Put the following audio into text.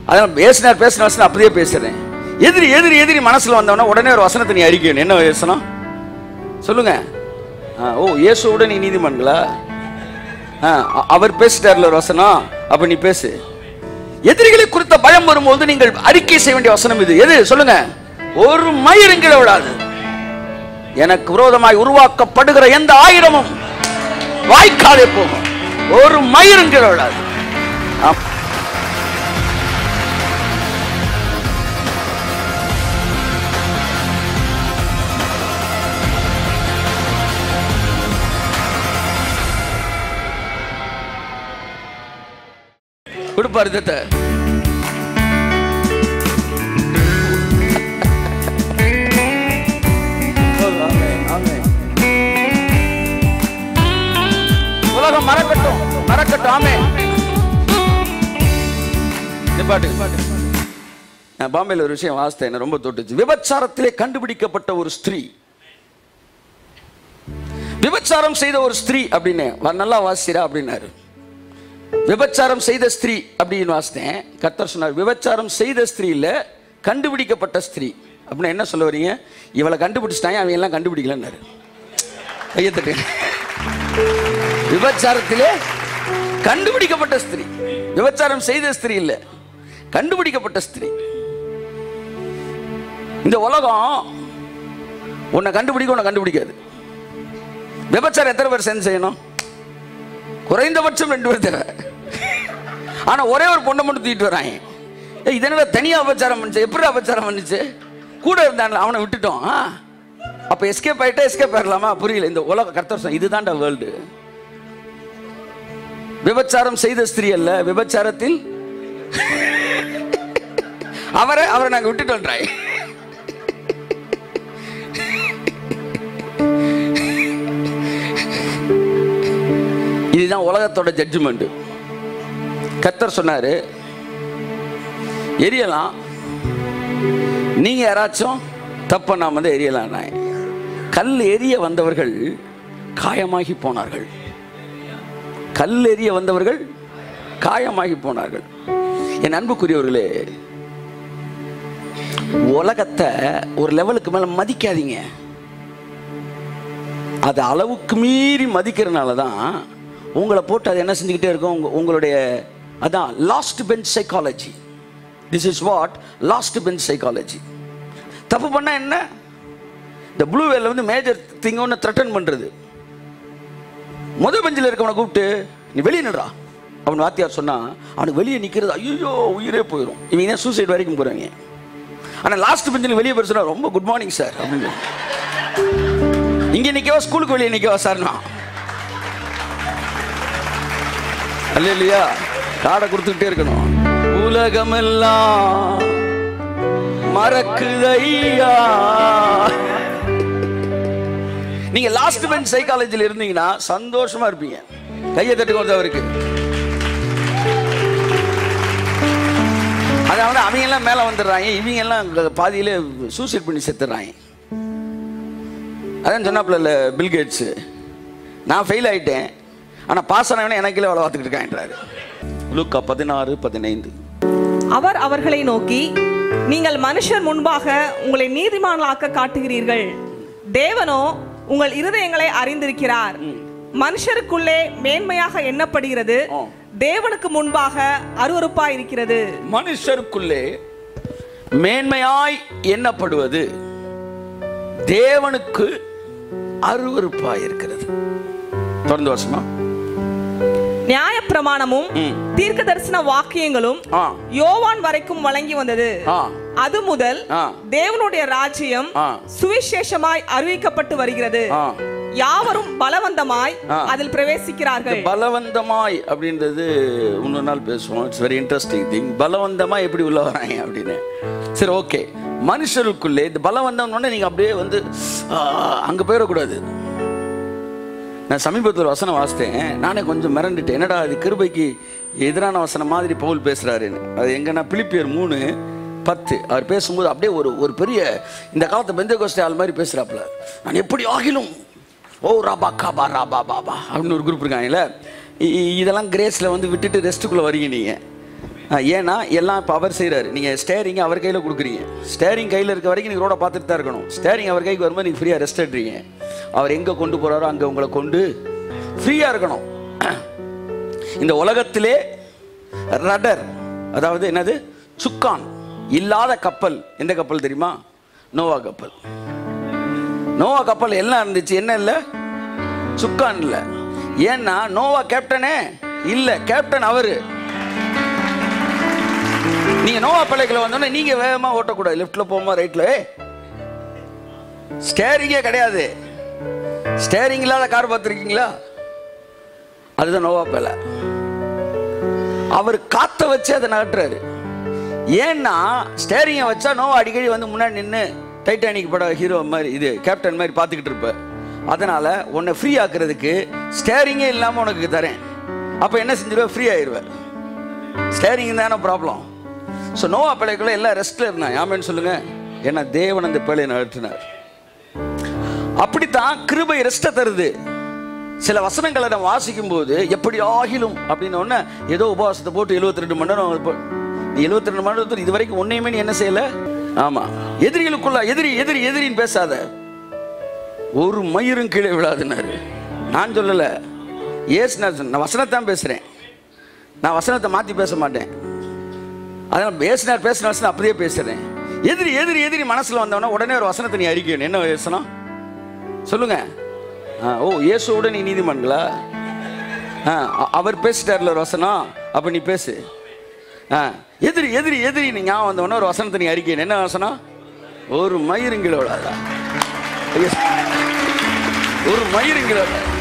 அதான் பேசினார் பேசின வசனம் அப்படியே பேசுறேன் எதிரி எதிரி எதிரி மனசுல வந்தவனா உடனே ஒரு வசனத்தை நீ அறிக்கணும் என்ன வசனம் சொல்லுங்க ஆ, ஓ இயேசுவோட நீ நீதிமன்களா ஆ, அ- அவர் பேசிட்டார்ல ஒரு வசனம் அப்ப நீ பேசு எதிரிகளை குறித்த பயம் வரும்போது நீங்கள் அறிக்கை செய்ய வேண்டிய வசனம் இது எது சொல்லுங்க ஒரு மயிரும் கீழே விடாது எனக்கு விரோதமாய் உருவாக்கப்படுகிற எந்த ஆயிரமும் வாய்க்காலே போகும் ஒரு மயிரும் கீழே விடாது ஆம். கொடுப்பாரு தத்தை உலகம் மறக்கட்டும் மறக்கட்டும் ஆமே நிப்பாட்டு நான் பாம்பேல ஒரு விஷயம் வாசித்தேன் என்ன ரொம்ப தொட்டுச்சு விபச்சாரத்திலே கண்டுபிடிக்கப்பட்ட ஒரு ஸ்திரீ விபச்சாரம் செய்த ஒரு ஸ்திரீ அப்படின்னு வா- நல்லா வாசிக்கிறா அப்படின்னாரு விபச்சாரம் செய்த ஸ்திரீ அப்படின்னு வாசித்தேன் கர்த்தர் சொன்னார் விபச்சாரம் செய்த ஸ்திரீ இல்ல கண்டுபிடிக்கப்பட்ட ஸ்திரீ அப்படின்னா என்ன சொல்ல வரீங்க இவளை கண்டுபிடிச்சிட்டாங்க அவங்க எல்லாம் கண்டுபிடிக்கலன்னாரு கையை தட்டு விபச்சாரத்திலே கண்டுபிடிக்கப்பட்ட ஸ்திரீ விபச்சாரம் செய்த ஸ்திரீ இல்ல கண்டுபிடிக்கப்பட்ட ஸ்திரீ இந்த உலகம் உன்னை கண்டுபிடிக்க உன்னை கண்டுபிடிக்காது விபச்சாரம் எத்தனை பேர் செஞ்சு செய்யணும் குறைந்தபட்சம் ரெண்டு பேர் தேவை ஆனா ஒரே ஒரு பொண்ணை மட்டும் தூக்கிட்டு வராங்க ஏய் இதனால தனியா அபச்சாரம் பண்ணுச்சு எப்படி அபச்சாரம் பண்ணுச்சு கூட இருந்தான்ல அவனை விட்டுட்டோம் ஆ? அப்ப எஸ்கேப் ஆயிட்டா எஸ்கேப் ஆயிடலாமா புரியல இந்த உலக கர்த்தர் சொன்ன இதுதான்டா வேர்ல்டு விபச்சாரம் செய்த ஸ்திரீ அல்ல விபச்சாரத்தில் அவரை அவரை நாங்க விட்டுட்டோன்றாய் இதுதான் உலகத்தோட ஜட்ஜ்மெண்ட் கத்தர் சொன்னாரு எரியலாம் நீங்க யாராச்சும் தப்பு நான் வந்து எரியலாம் கல் எரிய வந்தவர்கள் காயமாகி போனார்கள் கல் எரிய வந்தவர்கள் காயமாகி போனார்கள் என் அன்புக்குரியவர்களே உலகத்தை ஒரு லெவலுக்கு மேல மதிக்காதீங்க அது அளவுக்கு மீறி மதிக்கிறனால தான் உங்களை போட்டு அது என்ன செஞ்சுக்கிட்டே இருக்கும் உங்க உங்களுடைய அதான் last bench psychology this is what last bench psychology தப்பு பண்ணா என்ன இந்த ப்ளூ வேல வந்து மேஜர் திங் ஒன்று த்ரெட்டன் பண்ணுறது முத பெஞ்சில் இருக்கவனை கூப்பிட்டு நீ வெளியே நின்றா அவன் வாத்தியார் சொன்னா அவனுக்கு வெளியே நிற்கிறது ஐயோ உயிரே போயிடும் இவங்க சூசைட் வரைக்கும் போகிறாங்க ஆனால் லாஸ்ட் பெஞ்சில் வெளியே போய் சொன்னா ரொம்ப குட் மார்னிங் சார் அப்படின்னு இங்க நிக்கவா ஸ்கூலுக்கு வெளியே நிக்கவா சார்னா அல்ல இல்லையா காடை கொடுத்துக்கிட்டே இருக்கணும் உலகமெல்லாம் மறக்குதையா நீங்க லாஸ்ட் பெஞ்ச் சைக்காலஜில இருந்தீங்கன்னா சந்தோஷமா இருப்பீங்க கையை தட்டுக்கு அவருக்கு அதாவது அவங்க எல்லாம் மேல வந்துடுறாங்க இவங்க எல்லாம் பாதியில சூசைட் பண்ணி செத்துறாங்க அதான் சொன்னாப்புல பில் கேட்ஸ் நான் ஃபெயில் ஆயிட்டேன் ஆனா பாஸ் ஆனவனே எனக்கு கீழே வேலை பார்த்துக்கிட்டு இருக்கான்றாரு லூக்கா பதினாறு பதினைந்து அவர் அவர்களை நோக்கி நீங்கள் மனுஷர் முன்பாக உங்களை நீதிமான்களாக்க காட்டுகிறீர்கள் தேவனோ உங்கள் இருதயங்களை அறிந்திருக்கிறார் மனுஷருக்குள்ளே மேன்மையாக எண்ணப்படுகிறது ஆ. தேவனுக்கு முன்பாக அருவருப்பாய் இருக்கிறது மனுஷருக்குள்ளே மேன்மையாய் எண்ணப்படுவது தேவனுக்கு அருவருப்பாய் இருக்கிறது தொடர்ந்து வருஷமா நியாயப்பிரமாணமும் ம். தீர்க்க தரிசன வாக்கியங்களும் ஆ யோவான் வரைக்கும் வழங்கி வந்தது ஆ அது முதல் ஆ. தேவனுடைய ராஜ்யம் ஆ. சுவிசேஷமாய் அறிவிக்கப்பட்டு வருகிறது ஆ யாவரும் பலவந்தமாய் ஆ. அதில் பிரவேசிக்கிறார்கள் பலவந்தமாய் அப்படின்றது இன்னொரு நாள் பேசுவோம் இட்ஸ் வெரி இன்ட்ரெஸ்டிங் திங் பலவந்தமா எப்படி உள்ள வராங்க அப்படின்னு சரி ஓகே மனுஷருக்குள்ளே இந்த பலவந்தம்னு நீங்க அப்படியே வந்து ஆ, அங்க போயிடக்கூடாது நான் சமீபத்தில் ஒரு வசனம் வாசித்தேன் நானே கொஞ்சம் மிரண்டுட்டேன் என்னடா அது கிருபைக்கு எதிரான வசனம் மாதிரி பவுல் பேசுறாருன்னு அது எங்கன்னா பிலிப்பியர் மூணு பத்து அவர் பேசும்போது அப்படியே ஒரு ஒரு பெரிய இந்த காலத்து பெந்த கோஸ்டே ஆள் மாதிரி பேசுறாப்புல நான் எப்படி ஆகிலும் ஓ ராபா காபா ராபா பாபா அப்படின்னு ஒரு குரூப் இருக்காங்கல்ல இ- இ- இதெல்லாம் கிரேஸில் வந்து விட்டுட்டு ரெஸ்ட்டுக்குள்ளே வரீங்க நீங்கள் ஆ, ஏன்னா எல்லாம் இப்போ அவர் செய்கிறாரு நீங்கள் ஸ்டேரிங் அவர் கையில் கொடுக்குறீங்க ஸ்டேரிங் கையில் இருக்க வரைக்கும் நீங்கள் ரோட பார்த்துட்டு தான் இருக்கணும் ஸ்டேரிங் அவர் கைக்கு வரும்போது நீங்கள் ஃப்ரீயாக ரெஸ்ட் எடுறீங்க அவர் எங்கே கொண்டு போகிறாரோ அங்கே உங்களை கொண்டு ஃப்ரீயாக இருக்கணும் இந்த உலகத்திலே ரடர் அதாவது என்னது சுக்கான் இல்லாத கப்பல் எந்த கப்பல் தெரியுமா நோவா கப்பல் நோவா கப்பல் எல்லாம் இருந்துச்சு என்ன இல்லை சுக்கான் இல்லை ஏன்னா நோவா கேப்டனே இல்லை கேப்டன் அவரு நீங்க நோவா பிள்ளைகளை வந்தோடனே நீங்க வேகமா ஓட்டக்கூடாது லெஃப்ட்ல போமா ரைட்ல ஸ்டேரிங்கே கிடையாது ஸ்டேரிங் இல்லாத கார் பார்த்துருக்கீங்களா அதுதான் நோவா பிள்ளை அவர் காத்த வச்சு அதை நகட்டுறாரு ஏன்னா ஸ்டேரிங்கை வச்சா நோவா அடிக்கடி வந்து முன்னாடி நின்று டைட்டானிக் பட ஹீரோ மாதிரி இது கேப்டன் மாதிரி பார்த்துக்கிட்டு இருப்ப அதனால உன்னை ஃப்ரீ ஆக்குறதுக்கு ஸ்டேரிங்கே இல்லாமல் உனக்கு தரேன் அப்போ என்ன செஞ்சிருவேன் ஃப்ரீ ஆயிடுவேன் ஸ்டேரிங் தானே ப்ராப்ளம் ஸோ நோவா பிள்ளைக்குள்ள எல்லாம் ரெஸ்ட்ல இருந்தான் யாமேன்னு சொல்லுங்க ஏன்னா தேவன் அந்த பிள்ளையை நடத்தினார் அப்படித்தான் கிருபை ரெஸ்ட்டை தருது சில வசனங்களை நம்ம வாசிக்கும் போது எப்படி ஆகிலும் அப்படின்னு உடனே ஏதோ உபவாசத்தை போட்டு 72 ரெண்டு மணி நேரம் இப்போ நீ 72 ரெண்டு மணி நேரத்தில் இது வரைக்கும் ஒன்றையுமே நீ என்ன செய்யல ஆமா எதிரிகளுக்குள்ள எதிரி எதிரி எதிரின்னு பேசாத ஒரு மயிரும் கீழே விழாதுன்னாரு நான் சொல்லல ஏசு நான் சொன்ன- நான் வசனத்தான் பேசுறேன் நான் வசனத்தை மாத்தி பேச மாட்டேன் அதனால் பேசினார் பேசின வசனம் அப்படியே பேசுறேன் எதிரி எதிரி எதிரி மனசுல வந்தவொடனே உடனே ஒரு வசனத்தை நீ அறிக்கணும் என்ன வசனம் சொல்லுங்க ஆ, ஓ இயேசுவோட நீ நீதிமன்களா ஆ, அ- அவர் பேசிட்டார்ல ஒரு வசனம் அப்ப நீ பேசு ஆ, எதிரி எதிரி எதிரி நீ ஞாபகம் வந்தவொடனே ஒரு வசனத்தை நீ அறிக்கணும் என்ன வசனம் ஒரு மயிருங்கிலோட ஒரு மயிருங்கிலோட